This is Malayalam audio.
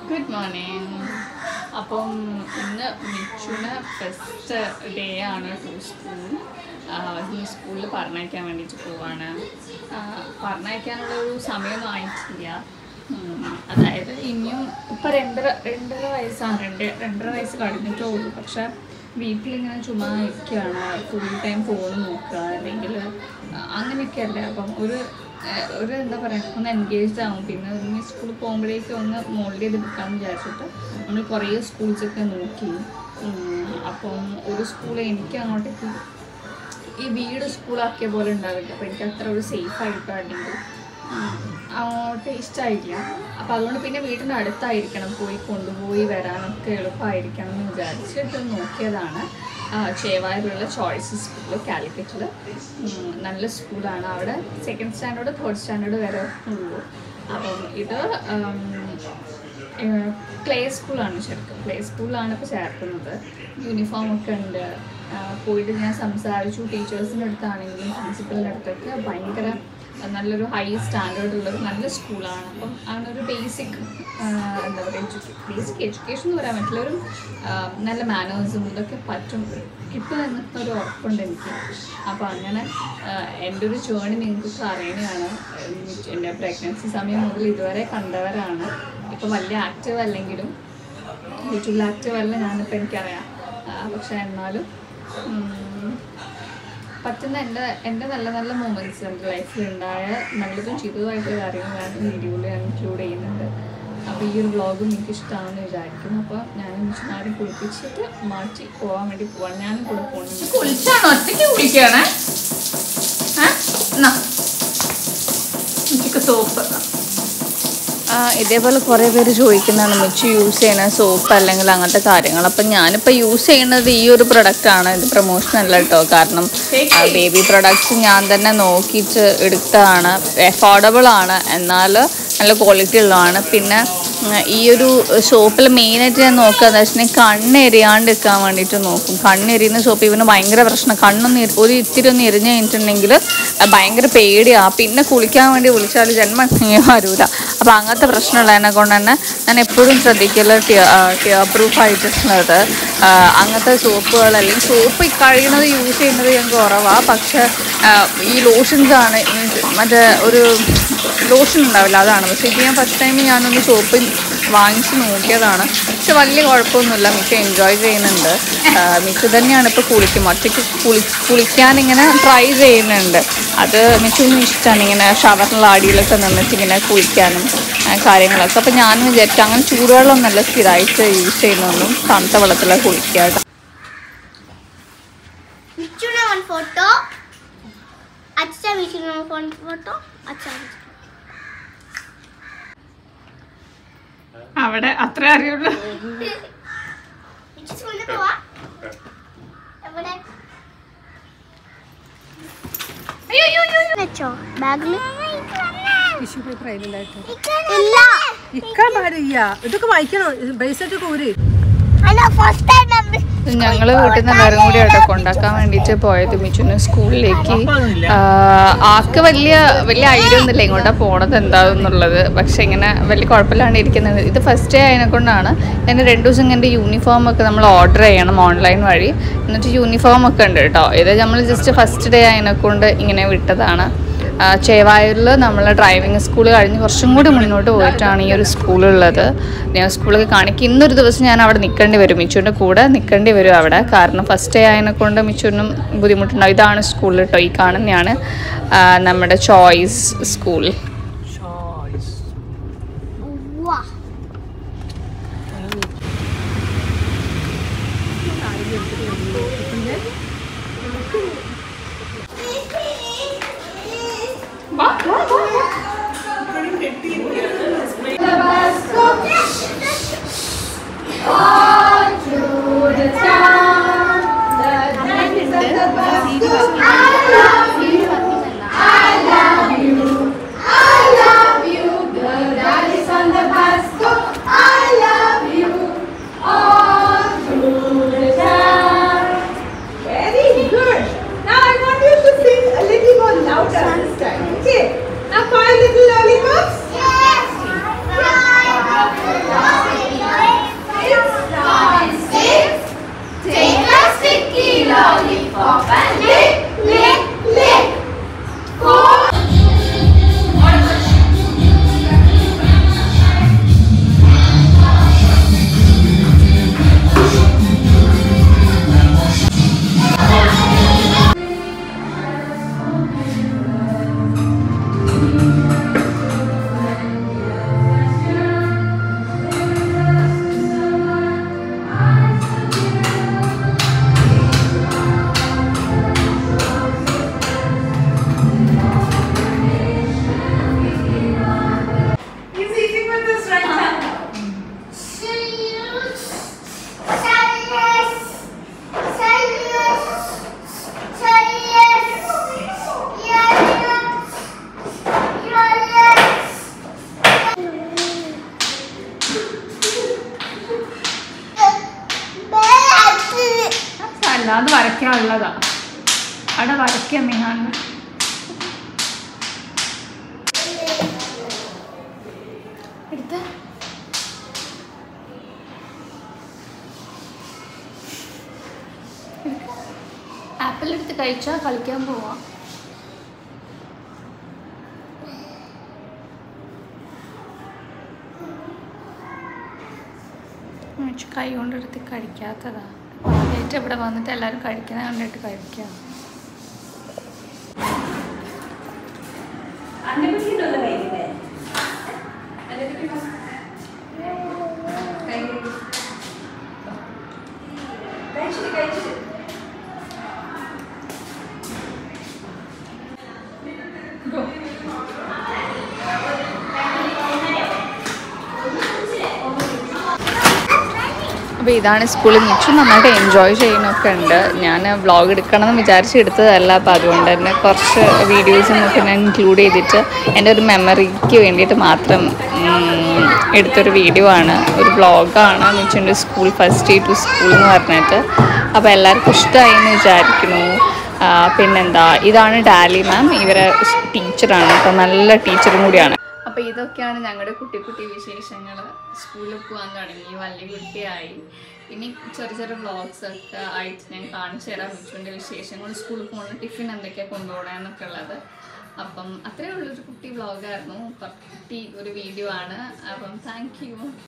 ഗുഡ് മോർണിംഗ് അപ്പം ഇന്ന് മിച്ചുന് ഫസ്റ്റ് ഡേ ആണ് ടു സ്കൂൾ ഇന്ന് സ്കൂളിൽ പറഞ്ഞയക്കാൻ വേണ്ടിയിട്ട് പോവാണ് ആ, പറഞ്ഞയക്കാനുള്ള ഒരു സമയമൊന്നും ആയിട്ടില്ല ഉം, അതായത് ഇനിയും ഇപ്പം രണ്ടര രണ്ടര വയസ്സാണ് രണ്ട് രണ്ടര വയസ്സ് കഴിഞ്ഞിട്ടേ ഉള്ളൂ പക്ഷെ വീട്ടിലിങ്ങനെ ചുമ്മാ ഇരിക്കുകയാണ് ഫുൾ ടൈം ഫോൺ നോക്കുക അല്ലെങ്കിൽ അങ്ങനെയൊക്കെ അല്ലേ അപ്പം ഒരു ഏഹ് ഒരു എന്താ പറയുക ഒന്ന് എൻഗേജ്ഡ് ആവും പിന്നെ ഒന്ന് സ്കൂളിൽ പോകുമ്പോഴേക്കും ഒന്ന് മോൾഡ് ചെയ്ത് എടുക്കാമെന്ന് വിചാരിച്ചിട്ട് നമ്മൾ കുറേ സ്കൂൾസൊക്കെ നോക്കി ഉം, അപ്പം ഒരു സ്കൂൾ എനിക്ക് അങ്ങോട്ടേക്ക് ഈ വീട് സ്കൂളാക്കിയ പോലെ ഉണ്ടാവില്ല അപ്പോൾ എനിക്ക് അത്ര ഒരു സേഫ് ആയിട്ടോ അല്ലെങ്കിൽ ഉം, അങ്ങോട്ട് ഇഷ്ടമായില്ല അപ്പോൾ അതുകൊണ്ട് പിന്നെ വീടിൻ്റെ അടുത്തായിരിക്കണം പോയി കൊണ്ടുപോയി വരാനൊക്കെ എളുപ്പമായിരിക്കണം എന്ന് വിചാരിച്ചിട്ട് നോക്കിയതാണ് ആ, ചേവായൂരുള്ള ചോയ്സ് സ്കൂൾ കാലിക്കറ്റിൽ നല്ല സ്കൂളാണ് അവിടെ സെക്കൻഡ് സ്റ്റാൻഡേർഡ് തേർഡ് സ്റ്റാൻഡേർഡ് വരെ ഉള്ളൂ അപ്പം ഇത് പ്ലേ സ്കൂളാണ് ശരിക്കും പ്ലേ സ്കൂളിലാണ് ഇപ്പോൾ ചേർക്കുന്നത് യൂണിഫോം ഒക്കെ ഉണ്ട് ആ, പോയിട്ട് ഞാൻ സംസാരിച്ചു ടീച്ചേഴ്സിൻ്റെ അടുത്താണെങ്കിലും പ്രിൻസിപ്പലിൻ്റെ അടുത്തൊക്കെ ഭയങ്കര നല്ലൊരു ഹൈ സ്റ്റാൻഡേർഡ് ഉള്ളൊരു നല്ല സ്കൂളാണ് അപ്പം അങ്ങനെ ഒരു ബേസിക് എന്താ പറയുക ബേസിക് എഡ്യൂക്കേഷൻ എന്ന് പറയാൻ പറ്റില്ല ഒരു ആ, നല്ല മാനേഴ്സും ഇതൊക്കെ പറ്റും കിട്ടുമെന്ന് ഒരു ഉറപ്പുണ്ട് എനിക്ക് അപ്പോൾ അങ്ങനെ ആ, എൻ്റെ ഒരു ജേണി നിങ്ങൾക്കൊക്കെ അറിയുന്നതാണ് എൻ്റെ പ്രഗ്നൻസി സമയം മുതൽ ഇതുവരെ കണ്ടവരാണ് ഇപ്പോൾ വലിയ ആക്റ്റീവ് അല്ലെങ്കിലും യൂട്യൂബിൽ ആക്റ്റീവ് അല്ല ഞാനിപ്പോൾ എനിക്കറിയാം ആ, പക്ഷേ എന്നാലും ഉം, പറ്റുന്ന എൻ്റെ എൻ്റെ നല്ല നല്ല മൂമെൻറ്റ്സ് എൻ്റെ ലൈഫിൽ ഉണ്ടായ നല്ലതും ചീത്തതുമായിട്ടുള്ള കാര്യങ്ങൾ ഞാൻ വീഡിയോയിൽ ഞാൻ ഇൻക്ലൂഡ് ചെയ്യുന്നുണ്ട് അപ്പോൾ ഈ ഒരു വ്ളോഗും എനിക്ക് ഇഷ്ടമാണെന്ന് വിചാരിക്കുന്നു അപ്പോൾ ഞാൻ മിഷനാരെ കുളിപ്പിച്ചിട്ട് മാറ്റി പോകാൻ വേണ്ടി പോവാണ് ഞാനും കൂടെ പോകുന്നു കുളിച്ചാണോ ഒറ്റയ്ക്ക് കുളിക്കുകയാണ് സോപ്പ് ഇതേപോലെ കുറേ പേര് ചോദിക്കുന്നതാണ് മിച്ച് യൂസ് ചെയ്യുന്ന സോപ്പ് അല്ലെങ്കിൽ അങ്ങനത്തെ കാര്യങ്ങൾ അപ്പം ഞാനിപ്പോൾ യൂസ് ചെയ്യുന്നത് ഈ ഒരു പ്രൊഡക്റ്റാണ് ഇത് പ്രൊമോഷൻ അല്ല കേട്ടോ കാരണം ബേബി പ്രൊഡക്ട്സ് ഞാൻ തന്നെ നോക്കിയിട്ട് എടുത്തതാണ് അഫോർഡബിൾ ആണ് എന്നാൽ നല്ല ക്വാളിറ്റി ഉള്ളതാണ് പിന്നെ ഉം, ഈ ഒരു സോപ്പിൽ മെയിനായിട്ട് ഞാൻ നോക്കുക എന്താ വെച്ചിട്ടുണ്ടെങ്കിൽ കണ്ണ് എരിയാണ്ട് നിൽക്കാൻ വേണ്ടിയിട്ട് നോക്കും കണ്ണ് എരിയുന്ന സോപ്പ് ഇവന് ഭയങ്കര പ്രശ്നം കണ്ണൊന്ന് എരി- ഒരു ഇത്തിരി ഒന്ന് എരിഞ്ഞ് കഴിഞ്ഞിട്ടുണ്ടെങ്കിൽ ഭയങ്കര പേടിയാണ് പിന്നെ കുളിക്കാൻ വേണ്ടി വിളിച്ചാൽ ജന്മം വരൂല അപ്പോൾ അങ്ങനത്തെ പ്രശ്നമുള്ളതിനെ കൊണ്ട് തന്നെ ഞാൻ എപ്പോഴും ശ്രദ്ധിക്കല് ടിയർ പ്രൂഫ് ആയിട്ടുള്ളത് ആ, അങ്ങനത്തെ സോപ്പുകൾ അല്ലെങ്കിൽ സോപ്പ് കഴിയുന്നത് യൂസ് ചെയ്യുന്നത് ഞാൻ കുറവാണ് പക്ഷെ ആ, ഈ ലോഷൻസ് ആണ് means മറ്റേ ഒരു ലോഷൻ ഉണ്ടാവില്ല അതാണ് പക്ഷേ ഇത് ഞാൻ ഫസ്റ്റ് ടൈം ഞാനൊന്ന് സോപ്പ് വാങ്ങിച്ച് നോക്കിയതാണ് പക്ഷെ വലിയ കുഴപ്പമൊന്നുമില്ല മിക്ക എൻജോയ് ചെയ്യുന്നുണ്ട് ആ, മിക്ക തന്നെയാണ് ഇപ്പോൾ കുളിക്കും ഒറ്റയ്ക്ക് കുളി കുളിക്കാൻ ഇങ്ങനെ ട്രൈ ചെയ്യുന്നുണ്ട് അത് മിക്കൊന്നും ഇഷ്ടമാണ് ഇങ്ങനെ ഷവറിനുള്ള അടിയിലൊക്കെ നിന്നിട്ട് ഇങ്ങനെ കുളിക്കാനും ആ, കാര്യങ്ങളൊക്കെ അപ്പോൾ ഞാൻ വിചാരിച്ചു അങ്ങനെ ചൂടുവെള്ളം നല്ല സ്ഥിരമായിട്ട് യൂസ് ചെയ്യുന്നൊന്നും തണുത്ത വെള്ളത്തിലാണ് കുളിക്കുക കേട്ടോ മിച്ചുന വൺ ഫോട്ടോ അച്ഛ മിച്ചുന വൺ ഫോട്ടോ അച്ഛ അവിടെ അത്ര അറിയുള്ളൂ മിച്ചു സ്കൂളിൽ പോവാ എവിടെ വെച്ചോ ബാഗിൽ ടിഷ്യൂ പേപ്പർ അതിലുണ്ടായിട്ട് ഇല്ല ഇക്കാൻ പാടില്ല ഇതൊക്കെ വായിക്കണം ബ്രേസ്ലെറ്റ് ഒക്കെ ഊരി അല്ല ഫസ്റ്റ് ടൈം നമ്മൾ ഞങ്ങൾ വീട്ടിൽ നിന്ന് എല്ലാവരും കൂടി ആട്ടോ കൊണ്ടാക്കാൻ വേണ്ടിയിട്ട് പോയത് മിച്ചുന് സ്കൂളിലേക്ക് ആ, ആൾക്ക് വലിയ വലിയ ഐഡിയ ഒന്നുമില്ല ഇങ്ങോട്ടാ പോണത് എന്താണെന്നുള്ളത് പക്ഷെ ഇങ്ങനെ വലിയ കുഴപ്പമില്ലാണ്ട് ഇരിക്കുന്നത് ഇത് ഫസ്റ്റ് ഡേ ആയതിനെ കൊണ്ടാണ് ഞാൻ രണ്ട് ദിവസം ഇങ്ങനെ യൂണിഫോം ഒക്കെ നമ്മൾ ഓർഡർ ചെയ്യണം ഓൺലൈൻ വഴി എന്നിട്ട് യൂണിഫോം ഒക്കെ ഉണ്ട് കേട്ടോ ഇത് നമ്മൾ ജസ്റ്റ് ഫസ്റ്റ് ഡേ ആയതിനെ കൊണ്ട് ഇങ്ങനെ വിട്ടതാണ് ആ, ചേവായൂരിൽ നമ്മൾ ഡ്രൈവിംഗ് സ്കൂൾ കഴിഞ്ഞ് കുറച്ചും കൂടി മുന്നോട്ട് പോയിട്ടാണ് ഈ ഒരു സ്കൂളുള്ളത് ഞാൻ സ്കൂളൊക്കെ കാണിക്കും ഇന്നൊരു ദിവസം ഞാൻ അവിടെ നിൽക്കേണ്ടി വരും മിച്ചുവിൻ്റെ കൂടെ നിൽക്കേണ്ടി വരും അവിടെ കാരണം ഫസ്റ്റ് ഡേ ആയതിനെ കൊണ്ട് മിച്ചുവിനും ബുദ്ധിമുട്ടുണ്ടാവും ഇതാണ് സ്കൂൾ കേട്ടോ ഈ കാണുന്നതാണ് ആ, നമ്മുടെ ചോയ്സ് സ്കൂൾ വാ ആ വരയ്ക്കാനല്ല അത് വരയ്ക്കാനുള്ളതാ അവിടെ വരയ്ക്കാം മിഹാൻ എടുത്ത് ആപ്പിൾ എടുത്ത് കഴിച്ചാൽ കളിക്കാൻ പോവാം ഉമ്മച്ചി കൈ കൊണ്ടെടുത്ത് കഴിക്കാത്തതാ ആദ്യമായിട്ട് ഇവിടെ വന്നിട്ട് എല്ലാവരും കഴിക്കുന്ന കണ്ടിട്ട് കഴിക്കാം അപ്പോൾ ഇതാണ് സ്കൂളിൽ മിച്ചു നന്നായിട്ട് എൻജോയ് ചെയ്യുന്നൊക്കെ ഉണ്ട് ഞാൻ വ്ളോഗ് എടുക്കണമെന്ന് വിചാരിച്ച് എടുത്തതല്ല അപ്പോൾ അതുകൊണ്ട് തന്നെ കുറച്ച് വീഡിയോസും ഒക്കെ ഞാൻ ഇൻക്ലൂഡ് ചെയ്തിട്ട് എൻ്റെ ഒരു മെമ്മറിക്ക് വേണ്ടിയിട്ട് മാത്രം ഉം, എടുത്തൊരു വീഡിയോ ആണ് ഒരു വ്ളോഗാണ് മിച്ചുൻ്റെ school first day to school എന്ന് പറഞ്ഞിട്ട് അപ്പോൾ എല്ലാവർക്കും ഇഷ്ടമായി എന്ന് വിചാരിക്കുന്നു ആ, പിന്നെന്താ ഇതാണ് ഡാലി മാം ഇവരെ ടീച്ചറാണ് അപ്പോൾ നല്ല ടീച്ചറും കൂടിയാണ് അപ്പോൾ ഇതൊക്കെയാണ് ഞങ്ങളുടെ കുട്ടി കുട്ടി വിശേഷങ്ങൾ സ്കൂളിൽ പോകാൻ തുടങ്ങി വലിയ കുട്ടിയായി ഇനി ചെറിയ ചെറിയ വ്ളോഗ്സ് ഒക്കെ ആയിട്ട് ഞാൻ കാണിച്ചു തരാൻ മിച്ചുവിൻ്റെ വിശേഷങ്ങൾ സ്കൂളിൽ പോകുന്ന ടിഫിൻ എന്തൊക്കെയാണ് കൊണ്ടുപോകണമെന്നൊക്കെ ഉള്ളത് അപ്പം അത്രയേ ഉള്ളൊരു കുട്ടി വ്ളോഗായിരുന്നു കുട്ടി ഒരു വീഡിയോ ആണ് അപ്പം താങ്ക് യു